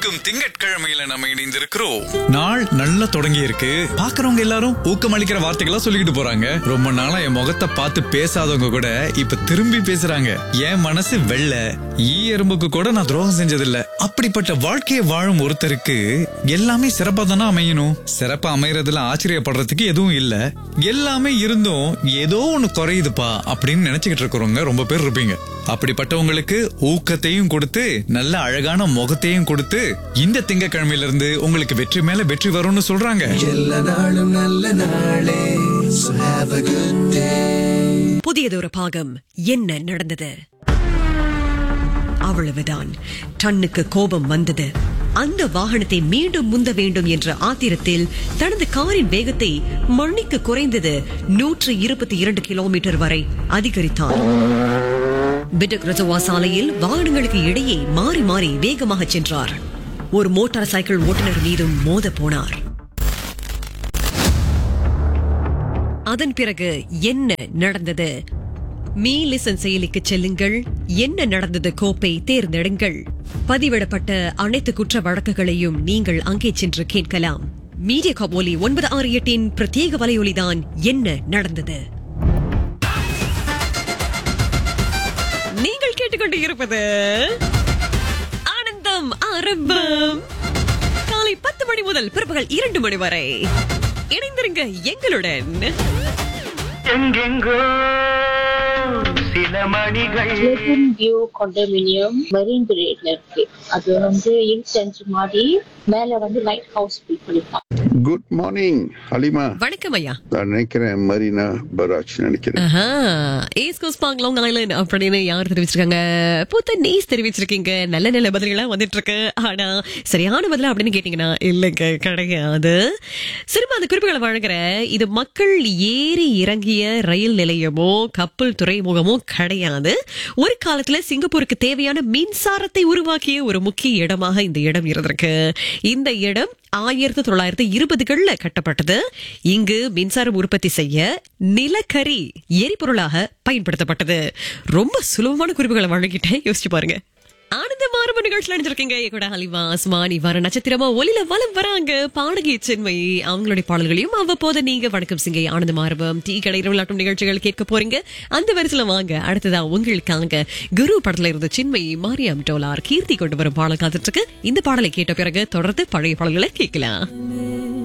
இருக்கும் திங்கட்கிழமையில நம்ம இணைந்திருக்கிறோம் நாள் நல்லா தொடங்கி இருக்கு பாக்குறவங்க எல்லாரும் ஊக்கமளிக்கிற வார்த்தைகளா சொல்லிக்கிட்டு போறாங்க ரொம்ப நாளா என் முகத்தை பார்த்து பேசாதவங்க கூட இப்ப திரும்பி பேசுறாங்க என் மனசு வெள்ள ஈ எறும்புக்கு கூட நான் துரோகம் செஞ்சதில்ல அப்படிப்பட்ட வாழ்க்கையை வாழும் ஒருத்தருக்கு எல்லாமே சிறப்பா தானே அமையணும் சிறப்பா அமையறதுல ஆச்சரியப்படுறதுக்கு எதுவும் இல்ல எல்லாமே இருந்தும் ஏதோ ஒண்ணு குறையுதுப்பா அப்படின்னு நினைச்சுக்கிட்டு இருக்கிறவங்க ரொம்ப பேர் இருப்பீங்க அப்படிப்பட்டவங்களுக்கு ஊக்கத்தையும் கொடுத்து நல்ல அழகான முகத்தையும் கொடுத்து இந்த திங்கக்கிழமையில இருந்து உங்களுக்கு வெற்றி மேல வெற்றி வரும்னு சொல்றாங்க எல்லா நாளும் நல்ல நாளே So have a good day புதியதொரு பாகம் என்ன நடந்தது அவ்வளவுதான் டன்னுக்கு கோபம் வந்தது அந்த வாகனத்தை மீண்டும் முந்த வேண்டும் என்ற ஆத்திரத்தில் தனது காரின் வேகத்தை மணிக்கு குறைந்தது நூற்று இருபத்தி இரண்டு கிலோமீட்டர் வரை அதிகரித்தான் பிடக் ரஜவா சாலையில் வாகனங்களுக்கு இடையே மாறி மாறி வேகமாக சென்றார் ஒரு மோட்டார் சைக்கிள் ஓட்டுநர் மீதும் மோத போனார் அதன் பிறகு என்ன நடந்தது மீ லிசன் செயலிக்கு செல்லுங்கள் என்ன நடந்தது கோப்பை தேர்ந்தெடுங்கள் பதிவிடப்பட்ட அனைத்து குற்ற வழக்குகளையும் நீங்கள் அங்கே சென்று கேட்கலாம் மீடியா கபோலி ஒன்பது ஆறு எட்டின் பிரத்யேக வலையொலிதான் என்ன நடந்தது நீங்கள் கேட்டுக்கொண்டு இருப்பது ஆனந்தம் ஆரம்பம் காலை பத்து மணி முதல் பிற்பகல் இரண்டு மணி வரை இணைந்திருங்க எங்களுடன் எங்கெங்கோ சில மணிகள் லெஜன் வியூ காண்டோமினியம் மெரின் பிரேட்ல இருக்கு அது வந்து இன்சென்ஸ் மாதிரி மேல வந்து லைட் ஹவுஸ் பில் பண்ணிருக்காங்க குட் மார்னிங் ஹலிமா வணக்கம் ஐயா நான் நினைக்கிறேன் மரீனா பராஜ் நினைக்கிறேன் ஆஹா, East Coast Park, Long Island அப்படின்னு யார் தெரிவிச்சிருக்காங்க புத்த நீஸ் தெரிவிச்சிருக்கீங்க நல்ல நல்ல பதில்களா வந்துட்டு இருக்கு ஆனா சரியான பதிலா அப்படின்னு கேட்டீங்கன்னா இல்லைங்க கிடையாது சிறும அந்த குறிப்புகளை வழங்குற இது மக்கள் ஏறி இறங்கிய ரயில் நிலையமோ கப்பல் துறைமுகமோ கிடையாது ஒரு காலத்துல சிங்கப்பூருக்கு தேவையான மின்சாரத்தை உருவாக்கிய ஒரு முக்கிய இடமாக இந்த இடம் இருந்திருக்கு இந்த இடம் ஆயிரத்தி தொள்ளாயிரத்தி இருபதுகள்ல கட்டப்பட்டது இங்கு மின்சாரம் உற்பத்தி செய்ய நிலக்கரி எரிபொருளாக பயன்படுத்தப்பட்டது ரொம்ப சுலபமான குறிப்புகளை வழங்கிட்டேன் யோசிச்சு பாருங்க ஆனந்த மாறுப நிகழ்ச்சியில் அணிஞ்சிருக்கீங்க என் கூட ஹலிமா அஸ்மானி வர நட்சத்திரமா ஒலில வலம் வராங்க பாடகி சென்மை அவங்களுடைய பாடல்களையும் அவ்வப்போது நீங்க வணக்கம் சிங்கை ஆனந்த மாறுபம் டீ கடை விளையாட்டும் நிகழ்ச்சிகள் கேட்க போறீங்க அந்த வரிசையில வாங்க அடுத்ததா உங்களுக்காக குரு படத்துல இருந்து சின்மை மாரியம் டோலார் கீர்த்தி கொண்டு வரும் பாடல் காத்துட்டு இருக்கு இந்த பாடலை கேட்ட பிறகு தொடர்ந்து பழைய பாடல்களை கேட்கலாம்